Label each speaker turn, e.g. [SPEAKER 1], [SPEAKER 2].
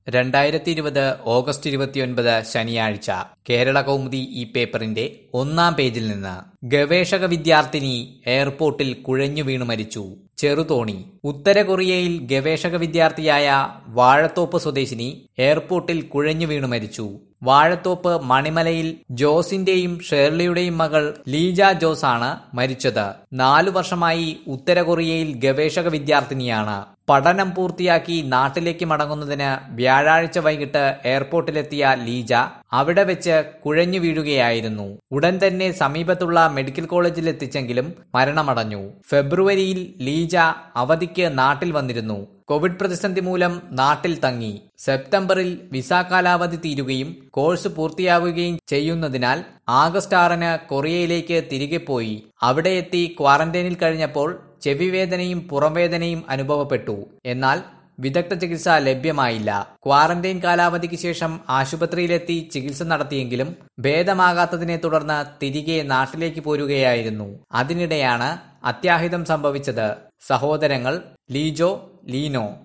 [SPEAKER 1] രണ്ടായിരത്തി ഇരുപത് ഓഗസ്റ്റ് ഇരുപത്തിയൊൻപത് ശനിയാഴ്ച കേരള കൗമുദി ഈ പേപ്പറിന്റെ ഒന്നാം പേജിൽ നിന്ന് ഗവേഷക വിദ്യാർത്ഥിനി എയർപോർട്ടിൽ കുഴഞ്ഞു വീണു മരിച്ചു ചെറുതോണി ഉത്തര കൊറിയയിൽ ഗവേഷക വിദ്യാർത്ഥിയായ വാഴത്തോപ്പ് സ്വദേശിനി എയർപോർട്ടിൽ കുഴഞ്ഞു വീണു മരിച്ചു വാഴത്തോപ്പ് മണിമലയിൽ ജോസിന്റെയും ഷേർലിയുടെയും മകൾ ലീജ ജോസ് ആണ് മരിച്ചത് നാലു വർഷമായി ഉത്തര കൊറിയയിൽ ഗവേഷക വിദ്യാർത്ഥിനിയാണ് പഠനം പൂർത്തിയാക്കി നാട്ടിലേക്ക് മടങ്ങുന്നതിന് വ്യാഴാഴ്ച വൈകിട്ട് എയർപോർട്ടിലെത്തിയ ലീജ അവിടെ വെച്ച് കുഴഞ്ഞു വീഴുകയായിരുന്നു ഉടൻ തന്നെ സമീപത്തുള്ള മെഡിക്കൽ കോളേജിൽ എത്തിച്ചെങ്കിലും മരണമടഞ്ഞു ഫെബ്രുവരിയിൽ ലീജ അവധിക്ക് നാട്ടിൽ വന്നിരുന്നു കോവിഡ് പ്രതിസന്ധി മൂലം നാട്ടിൽ തങ്ങി സെപ്റ്റംബറിൽ വിസ കാലാവധി തീരുകയും കോഴ്സ് പൂർത്തിയാവുകയും ചെയ്യുന്നതിനാൽ ആഗസ്റ്റ് ആറിന് കൊറിയയിലേക്ക് തിരികെ പോയി അവിടെ എത്തി ക്വാറന്റൈനിൽ കഴിഞ്ഞപ്പോൾ ചെവിവേദനയും പുറംവേദനയും അനുഭവപ്പെട്ടു എന്നാൽ വിദഗ്ധ ചികിത്സ ലഭ്യമായില്ല ക്വാറന്റൈൻ കാലാവധിക്ക് ശേഷം ആശുപത്രിയിലെത്തി ചികിത്സ നടത്തിയെങ്കിലും ഭേദമാകാത്തതിനെ തുടർന്ന് തിരികെ നാട്ടിലേക്ക് പോരുകയായിരുന്നു അതിനിടെയാണ് അത്യാഹിതം സംഭവിച്ചത് സഹോദരങ്ങൾ ലീജോ ലീനോ